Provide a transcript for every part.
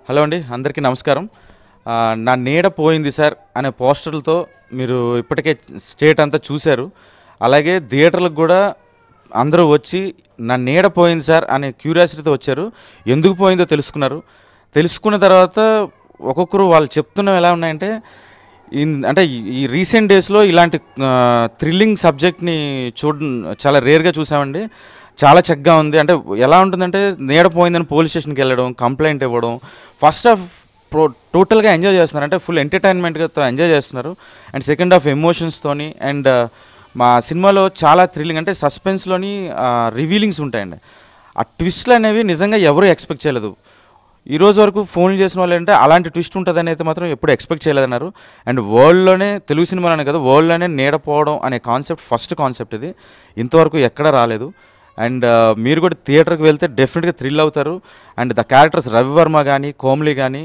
hello అండి అందరికీ నమస్కారం ఆ, నా నీడ పోయింది సార్ అనే పోస్టర్లతో మీరు ఇప్పటికే స్టేట్ అంతా చూశారు అలాగే థియేటర్లకు కూడా అందరూ వచ్చి నా నీడ పోయింది సార్ అనే క్యూరియాసిటీతో వచ్చారు ఎందుకు పోయిందో తెలుసుకున్నారు తెలుసుకున్న తర్వాత ఒక్కొక్కరు వాళ్ళు చెప్తున్నవి ఎలా ఉన్నాయంటే ఇన్ అంటే ఈ- ఈ రీసెంట్ డేస్లో ఇలాంటి థ్రిల్లింగ్ సబ్జెక్ట్ని చూడ చాలా రేర్గా చూసామండి చాలా చక్కగా ఉంది అంటే ఎలా ఉంటుందంటే నీడ పోయిందని పోలీస్ స్టేషన్కి వెళ్ళడం కంప్లైంట్ ఇవ్వడం ఫస్ట్ హాఫ్ ప్రో టోటల్గా ఎంజాయ్ చేస్తున్నారు అంటే ఫుల్ ఎంటర్టైన్మెంట్తో ఎంజాయ్ చేస్తున్నారు అండ్ సెకండ్ హాఫ్ ఎమోషన్స్తోని అండ్ మా సినిమాలో చాలా థ్రిల్లింగ్ అంటే సస్పెన్స్లోని రివీలింగ్స్ ఉంటాయండి ఆ ట్విస్ట్లు అనేవి నిజంగా ఎవరు ఎక్స్పెక్ట్ చేయలేదు ఈ రోజు వరకు ఫోన్లు చేసిన వాళ్ళు అంటే అలాంటి ట్విస్ట్ ఉంటుందని అయితే మాత్రం ఎప్పుడు ఎక్స్పెక్ట్ చేయలేదన్నారు అండ్ వరల్డ్లోనే తెలుగు సినిమాలోనే కదా వరల్డ్లోనే నీడపోవడం అనే కాన్సెప్ట్ ఫస్ట్ కాన్సెప్ట్ ఇది ఇంతవరకు ఎక్కడ రాలేదు అండ్ మీరు కూడా థియేటర్కి వెళ్తే డెఫినెట్గా థ్రిల్ అవుతారు అండ్ ద క్యారెక్టర్స్ రవివర్మ కానీ కోమ్లీ కానీ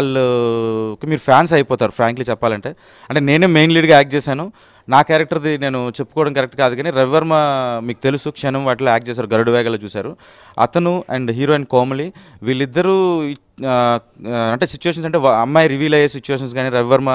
వాళ్ళకి మీరు ఫ్యాన్స్ అయిపోతారు ఫ్రాంక్లీ చెప్పాలంటే అంటే నేనే మెయిన్ లీడ్గా యాక్ట్ చేశాను నా క్యారెక్టర్ది నేను చెప్పుకోవడం కరెక్ట్ కాదు కానీ రవివర్మ మీకు తెలుసు క్షణం వాటిలో యాక్ట్ చేశారు గరుడు వేగలో చూశారు అతను అండ్ హీరోయిన్ కోమలి వీళ్ళిద్దరూ ఆ, ఆ, అంటే సిచ్యువేషన్స్ అంటే వా- అమ్మాయి రివీల్ అయ్యే సిచ్యువేషన్స్ కానీ రవివర్మ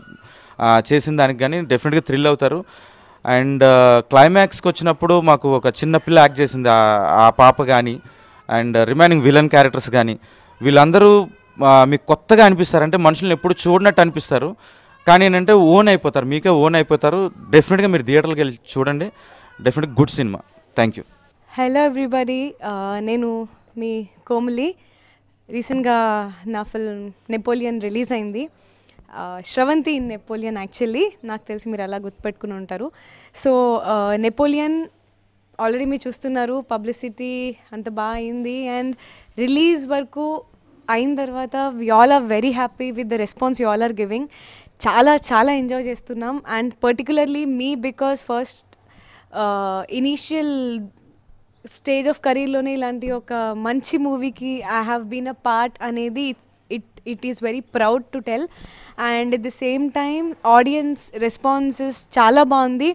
ఆ, చేసిన దానికి కానీ డెఫినెట్గా థ్రిల్ అవుతారు అండ్ క్లైమాక్స్కి వచ్చినప్పుడు మాకు ఒక చిన్న పిల్ల యాక్ట్ చేసింది ఆ- ఆ పాప కానీ అండ్ రిమైనింగ్ విలన్ క్యారెక్టర్స్ కానీ వీళ్ళందరూ ఆ, మీకు కొత్తగా అనిపిస్తారు అంటే మనుషులను ఎప్పుడు చూడనట్టు అనిపిస్తారు కానీ ఏంటంటే ఓన్ అయిపోతారు మీకే ఓన్ అయిపోతారు డెఫినెట్గా మీరు థియేటర్కి వెళ్ళి చూడండి డెఫినెట్ గుడ్ సినిమా థ్యాంక్ యూ హలో ఎవ్రీబడి నేను మీ కోమలి రీసెంట్గా నా ఫిల్మ్ నెపోలియన్ రిలీజ్ అయింది ఆ, శ్రవంతి ఇన్ నెపోలియన్ యాక్చువల్లీ నాకు తెలిసి మీరు అలా గుర్తుపెట్టుకుని ఉంటారు సో నెపోలియన్ ఆల్రెడీ మీరు చూస్తున్నారు పబ్లిసిటీ అంత బాగా అయింది అండ్ రిలీజ్ వరకు అయిన తర్వాత we all are very happy with the response you all are giving చాలా చాలా ఎంజాయ్ చేస్తున్నాం అండ్ పర్టికులర్లీ మీ because first initial stage of కెరీర్లోనే ఇలాంటి ఒక మంచి మూవీకి I have been a part అనేది it it is very proud to tell and at the same time audience responses చాలా బాగుంది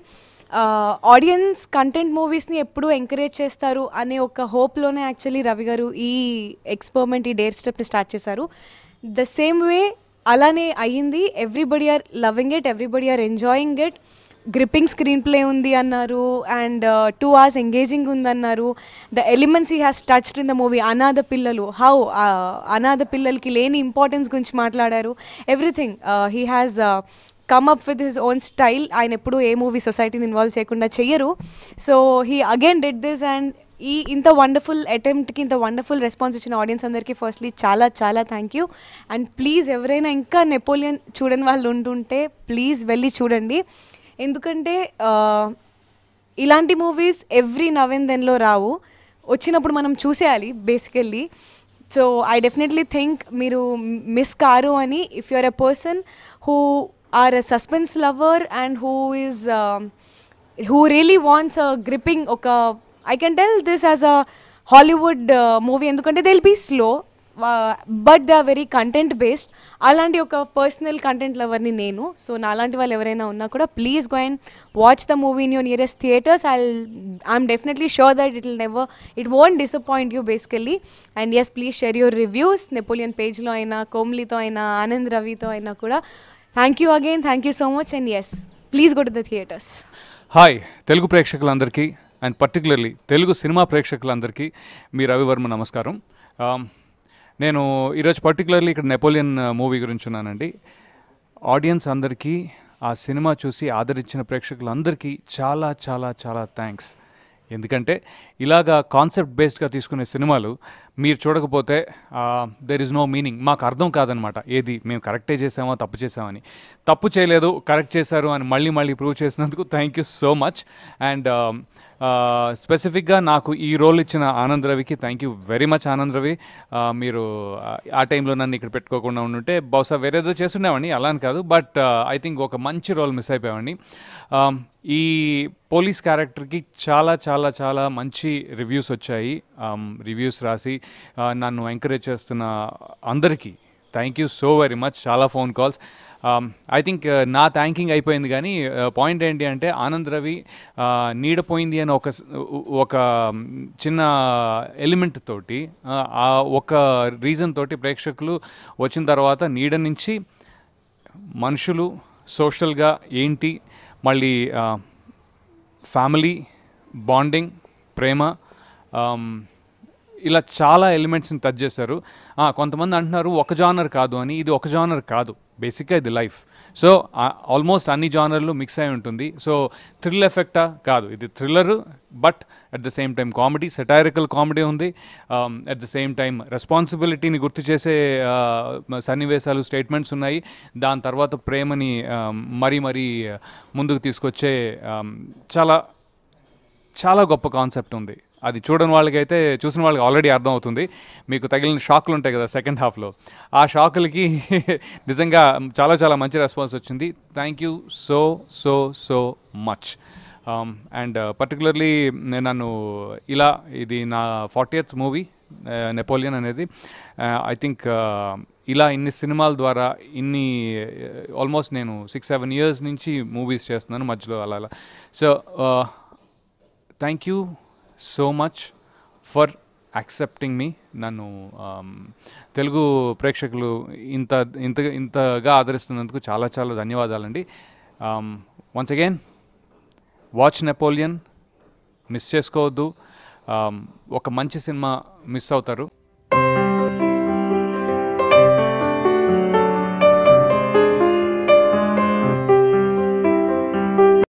ఆడియన్స్ కంటెంట్ మూవీస్ని ఎప్పుడూ ఎంకరేజ్ చేస్తారు అనే ఒక హోప్లోనే యాక్చువల్లీ రవి గారు ఈ ఎక్స్పెరిమెంట్ ఈ డేర్ స్టెప్ని స్టార్ట్ చేశారు ద సేమ్ వే అలానే అయ్యింది everybody are loving it everybody are enjoying it gripping screenplay ఉంది అన్నారు అండ్ టూ అవర్స్ ఎంగేజింగ్ ఉందన్నారు the elements he has touched in the movie అనాథ పిల్లలు హౌ అనాథ పిల్లలకి లేని ఇంపార్టెన్స్ గురించి మాట్లాడారు everything he has come up with his own style ఆయన ఎప్పుడు ఏ మూవీ సొసైటీని ఇన్వాల్వ్ చేయకుండా చెయ్యరు so he again did this and ఈ ఇంత వండర్ఫుల్ అటెంప్ట్కి ఇంత వండర్ఫుల్ రెస్పాన్స్ ఇచ్చిన ఆడియన్స్ అందరికీ ఫస్ట్లీ చాలా చాలా థ్యాంక్ యూ అండ్ ప్లీజ్ ఎవరైనా ఇంకా నెపోలియన్ చూడని వాళ్ళు ఉంటుంటే ప్లీజ్ వెళ్ళి చూడండి ఎందుకంటే ఆ, ఇలాంటి మూవీస్ ఎవ్రీ నవెన్ దెన్లో రావు వచ్చినప్పుడు మనం చూసేయాలి basically so I definitely think మీరు మిస్ కారు అని if you are a person who are a suspense lover and who is who really wants a gripping ఒక I can tell this as a Hollywood movie ఎందుకంటే they will be slow but the very content based అలాంటి ఒక personal content లవర్ని నేను so నాలాంటి వాళ్ళు ఎవరైనా ఉన్నా కూడా please go and watch the movie in your nearest theatres I I'm definitely sure that it will never it won't disappoint you basically and yes please share your reviews Napoleon పేజ్లో అయినా కోమ్లీతో అయినా ఆనంద్ రవితో అయినా కూడా thank you again thank you so much and yes please go to the theatres hi Telugu ప్రేక్షకులందరికీ and particularly Telugu cinema ప్రేక్షకులందరికీ మీ రవివర్మ నమస్కారం ఆమ్, నేను ఈరోజు పర్టికులర్లీ ఇక్కడ నెపోలియన్ మూవీ గురించి ఉన్నానండి ఆడియన్స్ అందరికీ ఆ సినిమా చూసి ఆదరించిన ప్రేక్షకులందరికీ చాలా చాలా చాలా థ్యాంక్స్ ఎందుకంటే ఇలాగా కాన్సెప్ట్ బేస్డ్గా తీసుకునే సినిమాలు మీరు చూడకపోతే దెర్ ఇస్ నో మీనింగ్ మాకు అర్థం కాదనమాట ఏది మేము కరెక్టే చేసామో తప్పు చేసామని తప్పు చేయలేదు కరెక్ట్ చేశారు అని మళ్ళీ మళ్ళీ ప్రూవ్ చేసినందుకు thank you so much and స్పెసిఫిక్గా నాకు ఈ రోల్ ఇచ్చిన ఆనంద్ రవికి thank you very much Anand Ravi ఆ, మీరు ఆ, ఆ టైంలో నన్ను ఇక్కడ పెట్టుకోకుండా ఉండుంటే బహుశా వేరేదో చేస్తుండేవాడిని అలా అని కాదు బట్ ఐ థింక్ ఒక మంచి రోల్ మిస్ అయిపోయామండి ఆ, ఈ పోలీస్ క్యారెక్టర్కి చాలా చాలా చాలా మంచి రివ్యూస్ వచ్చాయి రివ్యూస్ రాసి ఆ, నన్ను ఎంకరేజ్ చేస్తున్న అందరికీ thank you so very much చాలా ఫోన్ కాల్స్ ఐ థింక్ నా థ్యాంకింగ్ అయిపోయింది కానీ పాయింట్ ఏంటి అంటే ఆనంద్ రవి uh, నీడపోయింది అని ఒక స్- ఒక చిన్న ఎలిమెంట్ తోటి uh, ఆ ఒక రీజన్ తోటి ప్రేక్షకులు వచ్చిన తర్వాత నీడ నుంచి మనుషులు సోషల్గా ఏంటి మళ్ళీ ఫ్యామిలీ బాండింగ్ ప్రేమ ఆమ్, ఇలా చాలా ఎలిమెంట్స్ని టచ్ చేశారు ఆ, కొంతమంది అంటున్నారు ఒక జానర్ కాదు అని ఇది ఒక జానర్ కాదు బేసిక్గా ఇది లైఫ్ సో ఆల్మోస్ట్ అన్ని జానర్లు మిక్స్ అయి ఉంటుంది సో థ్రిల్ ఎఫెక్టా కాదు ఇది thriller but at the same time comedy satirical comedy ఉంది అట్ ద సేమ్ టైం రెస్పాన్సిబిలిటీని గుర్తు చేసే ఆ, సన్నివేశాలు స్టేట్మెంట్స్ ఉన్నాయి దాని తర్వాత ప్రేమని ఆ, మరీ మరీ ముందుకు తీసుకొచ్చే ఆ, చాలా చాలా గొప్ప కాన్సెప్ట్ ఉంది అది చూడని వాళ్ళకైతే చూసిన వాళ్ళకి ఆల్రెడీ అర్థం అవుతుంది మీకు తగిలిన షాకులు ఉంటాయి కదా సెకండ్ హాఫ్లో ఆ షాకులకి నిజంగా చాలా చాలా మంచి రెస్పాన్స్ వచ్చింది thank you so so so much and particularly నన్ను ఇలా ఇది నా ఫార్టీయత్ మూవీ నెపోలియన్ అనేది ఐ థింక్ ఇలా ఇన్ని సినిమాల ద్వారా ఇన్ని ఆల్మోస్ట్ నేను సిక్స్ సెవెన్ ఇయర్స్ నుంచి మూవీస్ చేస్తున్నాను మధ్యలో అలా అలా so thank you so much for accepting మీ నన్ను um, తెలుగు ప్రేక్షకులు ఇంత ఇంత ఇంతగా ఆదరిస్తున్నందుకు చాలా చాలా ధన్యవాదాలండి once again watch Napoleon miss చేసుకోవద్దు Um, ఒక మంచి సినిమా మిస్ అవుతారు